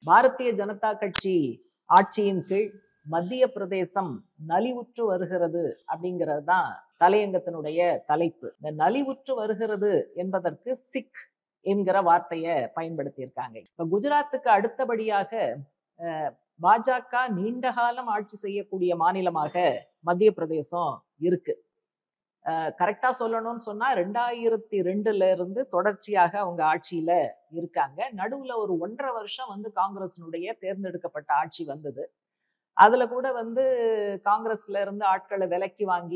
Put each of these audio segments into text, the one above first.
பாரதிய ஜனதா கட்சி ஆட்சியின் கீழ் மத்திய பிரதேசம் நலிவுற்று வருகிறது அப்படிங்கிறது தான் தலையங்கத்தினுடைய தலைப்பு இந்த நலிவுற்று வருகிறது என்பதற்கு சிக் என்கிற வார்த்தையை பயன்படுத்தியிருக்காங்க இப்ப குஜராத்துக்கு அடுத்தபடியாக அஹ், பாஜக நீண்ட காலம் ஆட்சி செய்யக்கூடிய மாநிலமாக மத்திய பிரதேசம் இருக்கு கரெக்டா சொல்லணும்னு சொன்னா ரெண்டாயிரத்தி ரெண்டுல இருந்து தொடர்ச்சியாக அவங்க ஆட்சியில இருக்காங்க நடுவுல ஒரு ஒன்றரை வருஷம் வந்து காங்கிரஸினுடைய தேர்ந்தெடுக்கப்பட்ட ஆட்சி வந்தது அதுல கூட வந்து காங்கிரஸ்ல இருந்து ஆட்களை விலக்கி வாங்கி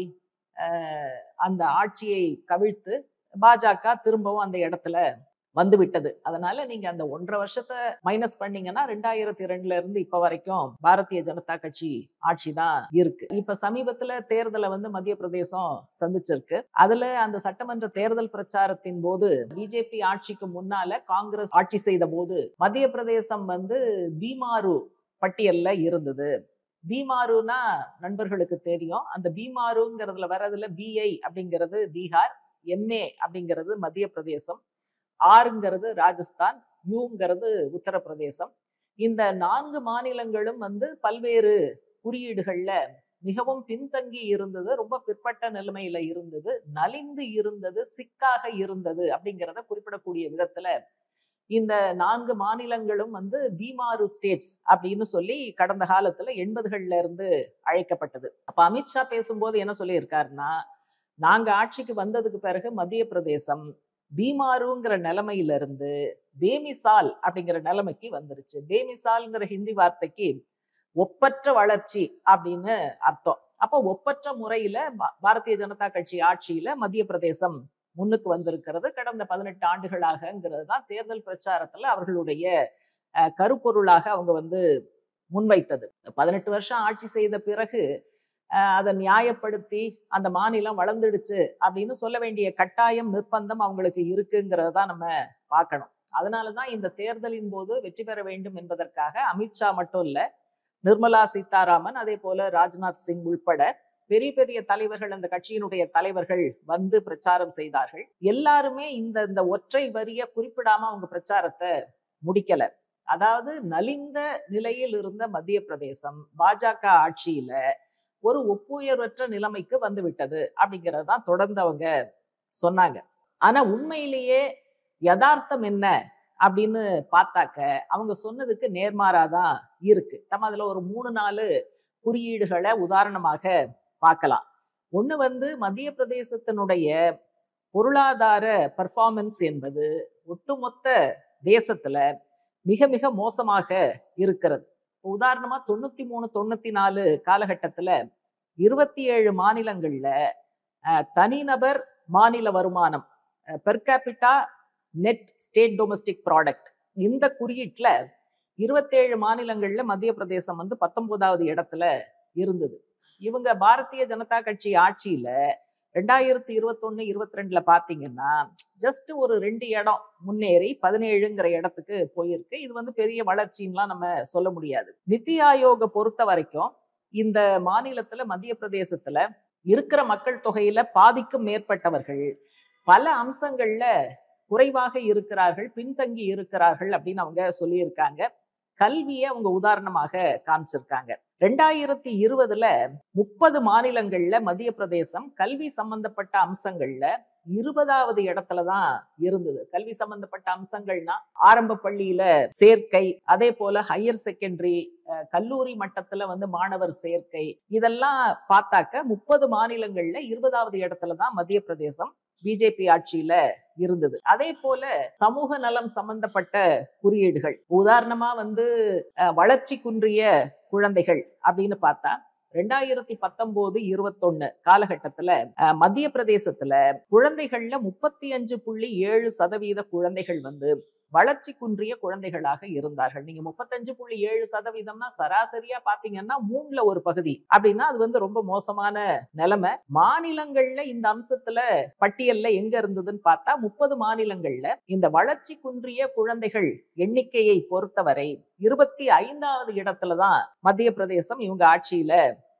அஹ், அந்த ஆட்சியை கவிழ்த்து பாஜக திரும்பவும் அந்த இடத்துல வந்து விட்டது அதனால நீங்க அந்த ஒன்றரை வருஷத்தை மைனஸ் பண்ணீங்கன்னா ரெண்டாயிரத்தி ரெண்டுல இருந்து இப்ப வரைக்கும் பாரதிய ஜனதா கட்சி ஆட்சி தான் இருக்கு இப்ப சமீபத்துல தேர்தலை வந்து மத்திய பிரதேசம் சந்திச்சிருக்கு அதுல அந்த சட்டமன்ற தேர்தல் பிரச்சாரத்தின் போது பிஜேபி ஆட்சிக்கு முன்னால காங்கிரஸ் ஆட்சி செய்த போது மத்திய பிரதேசம் வந்து பீமாரு பட்டியல்ல இருந்தது பீமாருனா நண்பர்களுக்கு தெரியும் அந்த பீமாருங்கிறதுல வர்றதுல பிஐ அப்படிங்கிறது பீகார் எம்ஏ அப்படிங்கிறது மத்திய பிரதேசம் ஆறுங்கிறது ராஜஸ்தான் யூங்கிறது உத்தரப்பிரதேசம் இந்த நான்கு மாநிலங்களும் வந்து பல்வேறு குறியீடுகள்ல மிகவும் பின்தங்கி இருந்தது ரொம்ப பிற்பட்ட நிலைமையில இருந்தது நலிந்து இருந்தது சிக்காக இருந்தது அப்படிங்கிறத குறிப்பிடக்கூடிய விதத்துல இந்த நான்கு மாநிலங்களும் வந்து பீமாரு ஸ்டேட்ஸ் அப்படின்னு சொல்லி கடந்த காலத்துல எண்பதுகள்ல இருந்து அழைக்கப்பட்டது அப்ப அமித்ஷா பேசும்போது என்ன சொல்லியிருக்காருன்னா நாங்க ஆட்சிக்கு வந்ததுக்கு பிறகு மத்திய பிரதேசம் பீமாருங்கிற நிலைமையில இருந்து பேமிசால் அப்படிங்கிற நிலைமைக்கு வந்துருச்சு பேமிசால்ங்கிற ஹிந்தி வார்த்தைக்கு ஒப்பற்ற வளர்ச்சி அப்படின்னு அர்த்தம் அப்போ ஒப்பற்ற முறையில பா- பாரதிய ஜனதா கட்சி ஆட்சியில மத்திய பிரதேசம் முன்னுக்கு வந்திருக்கிறது கடந்த பதினெட்டு ஆண்டுகளாகங்கிறது தான் தேர்தல் பிரச்சாரத்துல அவர்களுடைய அஹ், கருப்பொருளாக அவங்க வந்து முன்வைத்தது பதினெட்டு வருஷம் ஆட்சி செய்த பிறகு அஹ், அதை நியாயப்படுத்தி அந்த மாநிலம் வளர்ந்துடுச்சு அப்படின்னு சொல்ல வேண்டிய கட்டாயம் நிர்பந்தம் அவங்களுக்கு இருக்குங்கிறத தான் நம்ம பார்க்கணும் அதனாலதான் இந்த தேர்தலின் போது வெற்றி பெற வேண்டும் என்பதற்காக அமித்ஷா மட்டும் இல்ல நிர்மலா சீதாராமன் அதே போல ராஜ்நாத் சிங் உள்பட பெரிய பெரிய தலைவர்கள் அந்த கட்சியினுடைய தலைவர்கள் வந்து பிரச்சாரம் செய்தார்கள் எல்லாருமே இந்த இந்த ஒற்றை வரிய குறிப்பிடாம அவங்க பிரச்சாரத்தை முடிக்கல அதாவது நலிந்த நிலையில் இருந்த மத்திய பிரதேசம் பாஜக ஆட்சியில ஒரு ஒப்புயர்வற்ற நிலைமைக்கு வந்து விட்டது அப்படிங்கறது தான் தொடர்ந்து அவங்க சொன்னாங்க ஆனா உண்மையிலேயே யதார்த்தம் என்ன அப்படின்னு பார்த்தாக்க அவங்க சொன்னதுக்கு நேர்மாறாதான் இருக்கு நம்ம அதுல ஒரு மூணு நாலு குறியீடுகளை உதாரணமாக பார்க்கலாம் ஒண்ணு வந்து மத்திய பிரதேசத்தினுடைய பொருளாதார பர்ஃபார்மன்ஸ் என்பது ஒட்டுமொத்த தேசத்துல மிக மிக மோசமாக இருக்கிறது இப்ப உதாரணமா தொண்ணூத்தி மூணு தொண்ணூத்தி நாலு காலகட்டத்துல இருபத்தி ஏழு மாநிலங்கள்ல அஹ், தனிநபர் மாநில வருமானம் per capita net state domestic product இந்த குறியீட்டுல இருபத்தேழு மாநிலங்கள்ல மத்திய பிரதேசம் வந்து பத்தொன்பதாவது இடத்துல இருந்தது இவங்க பாரதிய ஜனதா கட்சி ஆட்சியில ரெண்டாயிரத்தி இருபத்தொன்னு இருபத்தி ரெண்டுல பாத்தீங்கன்னா ஜஸ்ட் ஒரு ரெண்டு இடம் முன்னேறி பதினேழுங்கிற இடத்துக்கு போயிருக்கு இது வந்து பெரிய வளர்ச்சின்லாம் நம்ம சொல்ல முடியாது நித்தி ஆயோக பொறுத்த வரைக்கும் இந்த மாநிலத்துல மத்திய பிரதேசத்துல இருக்கிற மக்கள் தொகையில பாதிக்கும் மேற்பட்டவர்கள் பல அம்சங்கள்ல குறைவாக இருக்கிறார்கள் பின்தங்கி இருக்கிறார்கள் அப்படின்னு அவங்க சொல்லியிருக்காங்க கல்வியை அவங்க உதாரணமாக காமிச்சிருக்காங்க ரெண்டாயிரத்தி இருபதுல முப்பது மாநிலங்கள்ல மத்திய பிரதேசம் கல்வி சம்பந்தப்பட்ட அம்சங்கள்ல இருபதாவது இடத்துல தான் இருந்தது கல்வி சம்பந்தப்பட்ட அம்சங்கள்னா ஆரம்ப பள்ளியில சேர்க்கை அதே போல ஹையர் செகண்டரி கல்லூரி மட்டத்துல வந்து மாணவர் சேர்க்கை இதெல்லாம் பார்த்தாக்க முப்பது மாநிலங்கள்ல இருபதாவது இடத்துல தான் மத்திய பிரதேசம் பிஜேபி ஆட்சியில இருந்தது அதே போல சமூக நலம் சம்பந்தப்பட்ட குறியீடுகள் உதாரணமா வந்து அஹ், வளர்ச்சி குன்றிய குழந்தைகள் அப்படின்னு பார்த்தா ரெண்டாயிரத்தி பத்தொன்பது இருபத்தொன்னு காலகட்டத்துல அஹ், மத்திய பிரதேசத்துல குழந்தைகள்ல முப்பத்தி அஞ்சு புள்ளி ஏழு சதவீத குழந்தைகள் வந்து வளர்ச்சி குன்றிய குழந்தைகளாக இருந்தார்கள் நீங்க முப்பத்தஞ்சு புள்ளி ஏழு சதவீதம்னா சராசரியா பாத்தீங்கன்னா மூணுல ஒரு பகுதி அப்படின்னா அது வந்து ரொம்ப மோசமான நிலைமை மாநிலங்கள்ல இந்த அம்சத்துல பட்டியல்ல எங்க இருந்ததுன்னு பார்த்தா முப்பது மாநிலங்கள்ல இந்த வளர்ச்சி குன்றிய குழந்தைகள் எண்ணிக்கையை பொறுத்தவரை இருபத்தி ஐந்தாவது இடத்துல தான் மத்திய பிரதேசம் இவங்க ஆட்சியில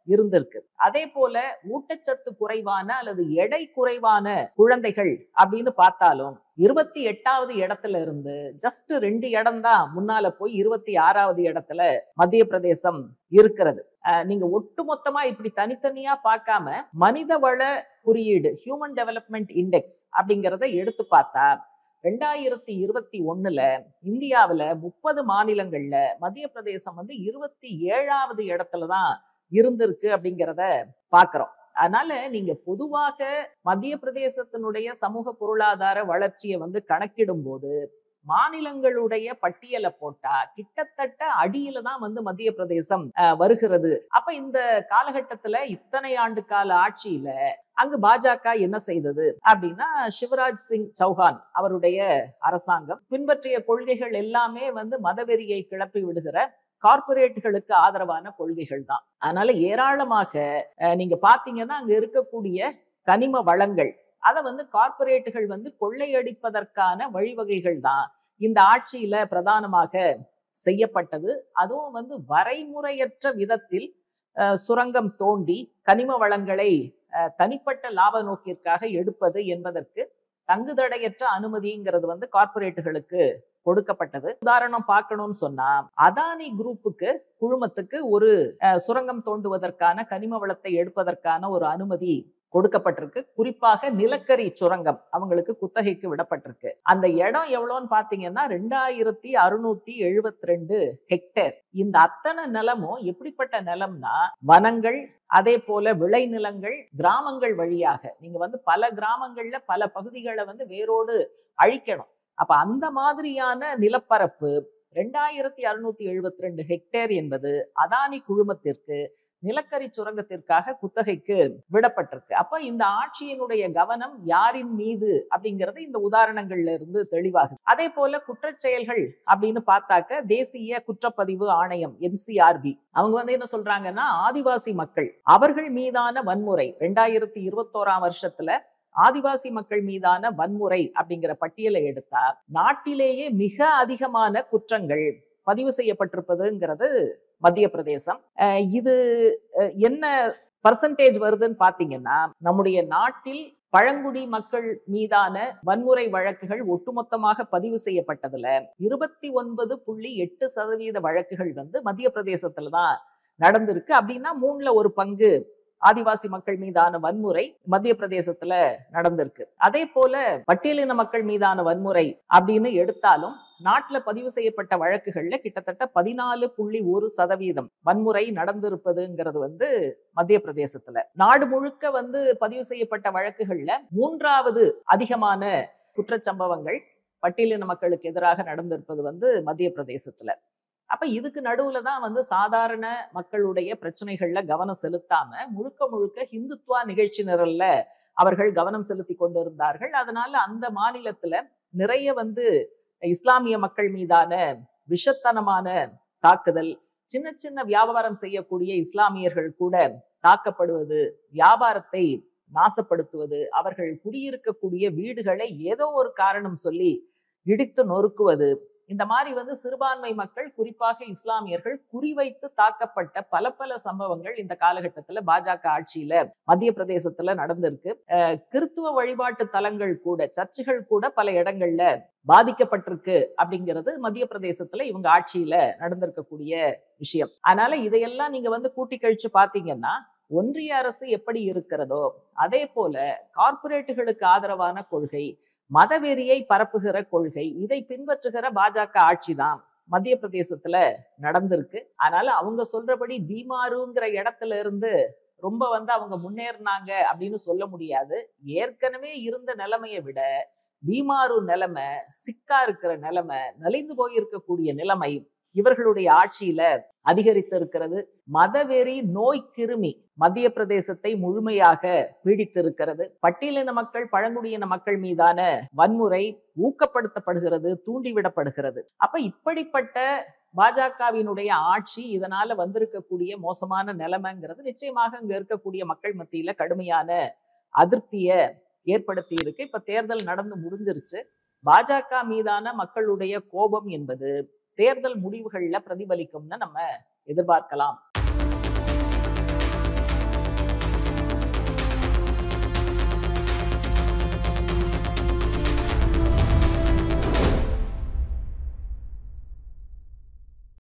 இருந்திருக்கு அதே போல ஊட்டச்சத்து குறைவான அல்லது எடை குறைவான குழந்தைகள் அப்படின்னு பார்த்தாலும் இருபத்தி எட்டாவது இடத்துல இருந்து ஜஸ்ட் ரெண்டு இடம் தான் முன்னால போய் இருபத்தி ஆறாவது இடத்துல மத்திய பிரதேசம் இருக்கிறது அஹ் நீங்க ஒட்டுமொத்தமா இப்படி தனித்தனியா பார்க்காம மனித வள குறியீடு ஹியூமன் டெவலப்மெண்ட் இண்டெக்ஸ் அப்படிங்கிறத எடுத்து பார்த்தா ரெண்டாயிரத்தி இருபத்தி ஒண்ணுல இந்தியாவுல முப்பது மாநிலங்கள்ல மத்திய பிரதேசம் வந்து இருபத்தி ஏழாவது இடத்துல தான் இருந்திருக்கு அப்படிங்கிறத பாக்குறோம் அதனால நீங்க பொதுவாக மத்திய பிரதேசத்தினுடைய சமூக பொருளாதார வளர்ச்சியை வந்து கணக்கிடும் போது மாநிலங்களுடைய பட்டியலை போட்டா கிட்டத்தட்ட அடியில தான் வந்து மத்திய பிரதேசம் அஹ், வருகிறது அப்ப இந்த காலகட்டத்துல இத்தனை ஆண்டு கால ஆட்சியில அங்கு பாஜக என்ன செய்தது அப்படின்னா சிவராஜ் சிங் சௌஹான் அவருடைய அரசாங்கம் பின்பற்றிய கொள்கைகள் எல்லாமே வந்து மதவெறியை கிளப்பி விடுகிற கார்ப்பரேட்டுகளுக்கு ஆதரவான கொள்கைகள் தான் அதனால ஏராளமாக அஹ், நீங்க பாத்தீங்கன்னா அங்க இருக்கக்கூடிய கனிம வளங்கள் அதை வந்து கார்ப்பரேட்டுகள் வந்து கொள்ளையடிப்பதற்கான வழிவகைகள் தான் இந்த ஆட்சியில பிரதானமாக செய்யப்பட்டது அதுவும் வந்து வரைமுறையற்ற விதத்தில் அஹ், சுரங்கம் தோண்டி கனிம வளங்களை அஹ், தனிப்பட்ட லாப நோக்கிற்காக எடுப்பது என்பதற்கு தங்குதடையற்ற அனுமதிங்கிறது வந்து கார்ப்பரேட்டுகளுக்கு கொடுக்கப்பட்டது உதாரணம் பார்க்கணும்னு சொன்னா அதானி குரூப்புக்கு குழுமத்துக்கு ஒரு அஹ், சுரங்கம் தோண்டுவதற்கான கனிம வளத்தை எடுப்பதற்கான ஒரு அனுமதி கொடுக்கப்பட்டிருக்கு குறிப்பாக நிலக்கரி சுரங்கம் அவங்களுக்கு குத்தகைக்கு விடப்பட்டிருக்கு அந்த இடம் எவ்வளோன்னு பாத்தீங்கன்னா ரெண்டாயிரத்தி அறுநூத்தி எழுபத்தி ரெண்டு ஹெக்டேர் இந்த அத்தனை நிலமும் எப்படிப்பட்ட நிலம்னா வனங்கள் அதே போல விளைநிலங்கள் கிராமங்கள் வழியாக நீங்க வந்து பல கிராமங்கள்ல பல பகுதிகளை வந்து வேரோடு அழிக்கணும் அப்ப அந்த மாதிரியான நிலப்பரப்பு ரெண்டாயிரத்தி அறுநூத்தி எழுபத்தி ரெண்டு ஹெக்டேர் என்பது அதானி குழுமத்திற்கு நிலக்கரி சுரங்கத்திற்காக குத்தகைக்கு விடப்பட்டிருக்கு அப்ப இந்த ஆட்சியினுடைய கவனம் யாரின் மீது அப்படிங்கிறது இந்த உதாரணங்கள்ல இருந்து தெளிவாகுது அதே போல குற்றச் செயல்கள் அப்படின்னு பார்த்தாக்க தேசிய குற்றப்பதிவு ஆணையம் என்சிஆர்பி அவங்க வந்து என்ன சொல்றாங்கன்னா ஆதிவாசி மக்கள் அவர்கள் மீதான வன்முறை ரெண்டாயிரத்தி இருபத்தோராம் வருஷத்துல ஆதிவாசி மக்கள் மீதான வன்முறை அப்படிங்கிற பட்டியலை எடுத்தா நாட்டிலேயே மிக அதிகமான குற்றங்கள் பதிவு செய்யப்பட்டிருப்பதுங்கிறது மத்திய பிரதேசம் அஹ் இது அஹ் என்ன பர்சன்டேஜ் வருதுன்னு பாத்தீங்கன்னா நம்முடைய நாட்டில் பழங்குடி மக்கள் மீதான வன்முறை வழக்குகள் ஒட்டுமொத்தமாக பதிவு செய்யப்பட்டதுல இருபத்தி ஒன்பது புள்ளி எட்டு சதவீத வழக்குகள் வந்து மத்திய பிரதேசத்துல தான் நடந்திருக்கு அப்படின்னா மூணுல ஒரு பங்கு ஆதிவாசி மக்கள் மீதான வன்முறை மத்திய பிரதேசத்துல நடந்திருக்கு அதே போல பட்டியலின மக்கள் மீதான வன்முறை அப்படின்னு எடுத்தாலும் நாட்டுல பதிவு செய்யப்பட்ட வழக்குகள்ல கிட்டத்தட்ட பதினாலு புள்ளி ஒரு சதவீதம் வன்முறை நடந்திருப்பதுங்கிறது வந்து மத்திய பிரதேசத்துல நாடு முழுக்க வந்து பதிவு செய்யப்பட்ட வழக்குகள்ல மூன்றாவது அதிகமான குற்றச்சம்பவங்கள் பட்டியலின மக்களுக்கு எதிராக நடந்திருப்பது வந்து மத்திய பிரதேசத்துல அப்ப இதுக்கு நடுவுல தான் வந்து சாதாரண மக்களுடைய பிரச்சனைகள்ல கவனம் செலுத்தாம முழுக்க முழுக்க ஹிந்துத்வா நிகழ்ச்சி நிரல்ல அவர்கள் கவனம் செலுத்தி கொண்டிருந்தார்கள் அதனால அந்த மாநிலத்துல நிறைய வந்து இஸ்லாமிய மக்கள் மீதான விஷத்தனமான தாக்குதல் சின்ன சின்ன வியாபாரம் செய்யக்கூடிய இஸ்லாமியர்கள் கூட தாக்கப்படுவது வியாபாரத்தை நாசப்படுத்துவது அவர்கள் குடியிருக்கக்கூடிய வீடுகளை ஏதோ ஒரு காரணம் சொல்லி இடித்து நொறுக்குவது இந்த மாதிரி வந்து சிறுபான்மை மக்கள் குறிப்பாக இஸ்லாமியர்கள் குறிவைத்து தாக்கப்பட்ட பல பல சம்பவங்கள் இந்த காலகட்டத்துல பாஜக ஆட்சியில மத்திய பிரதேசத்துல நடந்திருக்கு அஹ் கிறித்துவ வழிபாட்டு தலங்கள் கூட சர்ச்சுகள் கூட பல இடங்கள்ல பாதிக்கப்பட்டிருக்கு அப்படிங்கிறது மத்திய பிரதேசத்துல இவங்க ஆட்சியில நடந்திருக்கக்கூடிய விஷயம் அதனால இதையெல்லாம் நீங்க வந்து கூட்டி கழிச்சு பாத்தீங்கன்னா ஒன்றிய அரசு எப்படி இருக்கிறதோ அதே போல கார்ப்பரேட்டுகளுக்கு ஆதரவான கொள்கை மதவெறியை பரப்புகிற கொள்கை இதை பின்பற்றுகிற பாஜக ஆட்சி தான் மத்திய பிரதேசத்துல நடந்திருக்கு அதனால அவங்க சொல்றபடி பீமாருங்கிற இடத்துல இருந்து ரொம்ப வந்து அவங்க முன்னேறினாங்க அப்படின்னு சொல்ல முடியாது ஏற்கனவே இருந்த நிலைமையை விட பீமாரு நிலைமை சிக்கா இருக்கிற நிலைமை நலிந்து போயிருக்கக்கூடிய நிலைமை இவர்களுடைய ஆட்சியில அதிகரித்து இருக்கிறது மதவெறி நோய் கிருமி மத்திய பிரதேசத்தை முழுமையாக பீடித்திருக்கிறது பட்டியலின மக்கள் பழங்குடியின மக்கள் மீதான வன்முறை ஊக்கப்படுத்தப்படுகிறது தூண்டிவிடப்படுகிறது அப்ப இப்படிப்பட்ட பாஜகவினுடைய ஆட்சி இதனால வந்திருக்கக்கூடிய மோசமான நிலைமைங்கிறது நிச்சயமாக இங்க இருக்கக்கூடிய மக்கள் மத்தியில கடுமையான அதிருப்திய ஏற்படுத்தி இருக்கு இப்ப தேர்தல் நடந்து முடிஞ்சிருச்சு பாஜக மீதான மக்களுடைய கோபம் என்பது தேர்தல் முடிவுகள்ல பிரதிபலிக்கும்னு நம்ம எதிர்பார்க்கலாம்